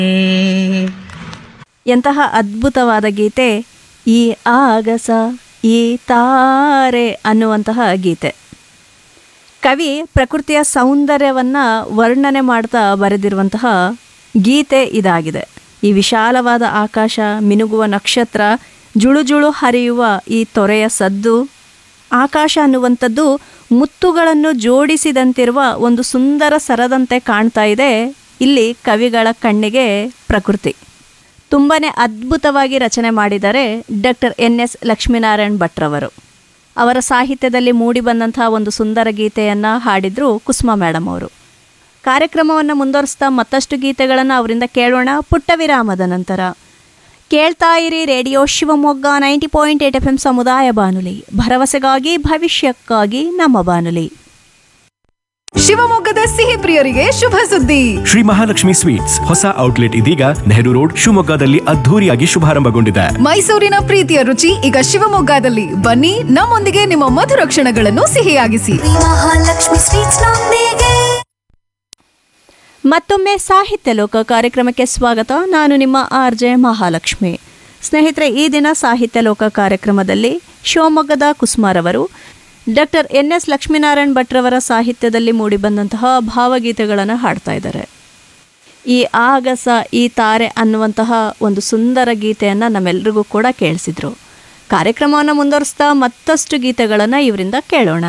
ಎಂತಹ ಅದ್ಭುತವಾದ ಗೀತೆ ಈ ಆಗಸ ಈ ತಾರೆ ಅನ್ನುವಂತಹ ಗೀತೆ ಕವಿ ಪ್ರಕೃತಿಯ ಸೌಂದರ್ಯವನ್ನು ವರ್ಣನೆ ಮಾಡ್ತಾ ಬರೆದಿರುವಂತಹ ಗೀತೆ ಇದಾಗಿದೆ ಈ ವಿಶಾಲವಾದ ಆಕಾಶ ಮಿನುಗುವ ನಕ್ಷತ್ರ ಜುಳು ಜುಳು ಹರಿಯುವ ಈ ತೊರೆಯ ಸದ್ದು ಆಕಾಶ ಅನ್ನುವಂಥದ್ದು ಮುತ್ತುಗಳನ್ನು ಜೋಡಿಸಿದಂತಿರುವ ಒಂದು ಸುಂದರ ಸರದಂತೆ ಕಾಣ್ತಾ ಇದೆ ಇಲ್ಲಿ ಕವಿಗಳ ಕಣ್ಣಿಗೆ ಪ್ರಕೃತಿ ತುಂಬನೇ ಅದ್ಭುತವಾಗಿ ರಚನೆ ಮಾಡಿದ್ದಾರೆ ಡಾಕ್ಟರ್ ಎನ್ ಎಸ್ ಲಕ್ಷ್ಮೀನಾರಾಯಣ್ ಭಟ್ರವರು ಅವರ ಸಾಹಿತ್ಯದಲ್ಲಿ ಮೂಡಿಬಂದಂತಹ ಒಂದು ಸುಂದರ ಗೀತೆಯನ್ನು ಹಾಡಿದ್ರು ಕುಸುಮಾ ಮೇಡಮ್ ಅವರು ಕಾರ್ಯಕ್ರಮವನ್ನು ಮುಂದುವರಿಸ್ತಾ ಮತ್ತಷ್ಟು ಗೀತೆಗಳನ್ನು ಅವರಿಂದ ಕೇಳೋಣ ಪುಟ್ಟ ವಿರಾಮದ ನಂತರ ಕೇಳ್ತಾ ಇರಿ radio Shivamogga ninety point eight F M ಸಮುದಾಯ ಬಾನುಲಿ ಭರವಸೆಗಾಗಿ ಭವಿಷ್ಯಕ್ಕಾಗಿ ನಮ್ಮ ಬಾನುಲಿ ಶಿವಮೊಗ್ಗದ ಸಿಹಿ ಪ್ರಿಯರಿಗೆ ಶುಭ ಸುದ್ದಿ ಶ್ರೀ ಮಹಾಲಕ್ಷ್ಮಿ ಸ್ವೀಟ್ಸ್ ಹೊಸ ಔಟ್ಲೆಟ್ ಇದೀಗ ನೆಹರು ರೋಡ್ ಶಿವಮೊಗ್ಗದಲ್ಲಿ ಅದ್ಧೂರಿಯಾಗಿ ಶುಭಾರಂಭಗೊಂಡಿದೆ ಮೈಸೂರಿನ ಪ್ರೀತಿಯ ರುಚಿ ಈಗ ಶಿವಮೊಗ್ಗದಲ್ಲಿ ಬನ್ನಿ ನಮ್ಮೊಂದಿಗೆ ನಿಮ್ಮ ಮಧುರ ಕ್ಷಣಗಳನ್ನು ಸಿಹಿಯಾಗಿಸಿ ಮಹಾಲಕ್ಷ್ಮಿ ಸ್ವೀಟ್ಸ್ ನೊಂದಿಗೆ ಮತ್ತೊಮ್ಮೆ ಸಾಹಿತ್ಯ ಲೋಕ ಕಾರ್ಯಕ್ರಮಕ್ಕೆ ಸ್ವಾಗತ ನಾನು ನಿಮ್ಮ ಆರ್ ಜೆ ಮಹಾಲಕ್ಷ್ಮಿ ಸ್ನೇಹಿತರೆ ಈ ದಿನ ಸಾಹಿತ್ಯ ಲೋಕ ಕಾರ್ಯಕ್ರಮದಲ್ಲಿ ಶಿವಮೊಗ್ಗದ ಕುಸುಮಾರವರು ಡಾಕ್ಟರ್ ಎನ್ ಎಸ್ ಲಕ್ಷ್ಮೀನಾರಾಯಣ್ ಭಟ್ರವರ ಸಾಹಿತ್ಯದಲ್ಲಿ ಮೂಡಿಬಂದಂತಹ ಭಾವಗೀತೆಗಳನ್ನು ಹಾಡ್ತಾ ಇದ್ದಾರೆ ಈ ಆಗಸ ಈ ತಾರೆ ಅನ್ನುವಂತಹ ಒಂದು ಸುಂದರ ಗೀತೆಯನ್ನು ನಮ್ಮೆಲ್ರಿಗೂ ಕೂಡ ಕೇಳಿಸಿದ್ರು ಕಾರ್ಯಕ್ರಮವನ್ನು ಮುಂದುವರಿಸ್ತಾ ಮತ್ತಷ್ಟು ಗೀತೆಗಳನ್ನು ಇವರಿಂದ ಕೇಳೋಣ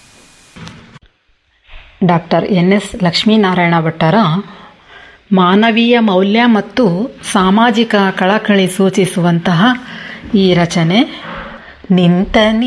ಡಾಕ್ಟರ್ ಎನ್ ಎಸ್ ಲಕ್ಷ್ಮೀನಾರಾಯಣ ಭಟ್ಟರ ಮಾನವೀಯ ಮೌಲ್ಯ ಮತ್ತು ಸಾಮಾಜಿಕ ಕಳಕಳಿ ಸೂಚಿಸುವಂತಹ ಈ ರಚನೆ ನಿಂತ